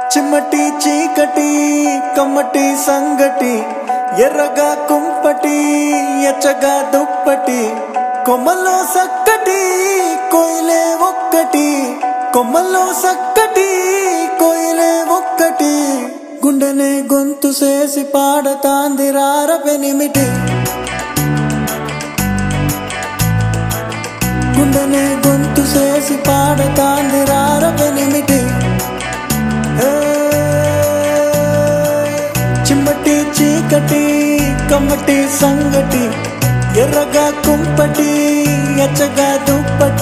చిమ్మటి చీకటి కమ్మటి సంగటి ఎర్రగా కుంపటి ఎచ్చగా దుప్పటి కొమ్మల్లో సక్కటి కోయిలే ఒక్కటి కొమ్మల్లో సక్కటి కోయిలే ఒక్కటి గుండెనే గొంతు చేసి పాడతాంది రారపెనిమిటి గుండెనే గొంతు చేసి పాడతాంది రారపెనిమిటి ఏ, చిమ్మటి చీకటి కమ్మటి సంగటి ఎర్రగా కుంపటి ఎచ్చగా దుప్పటి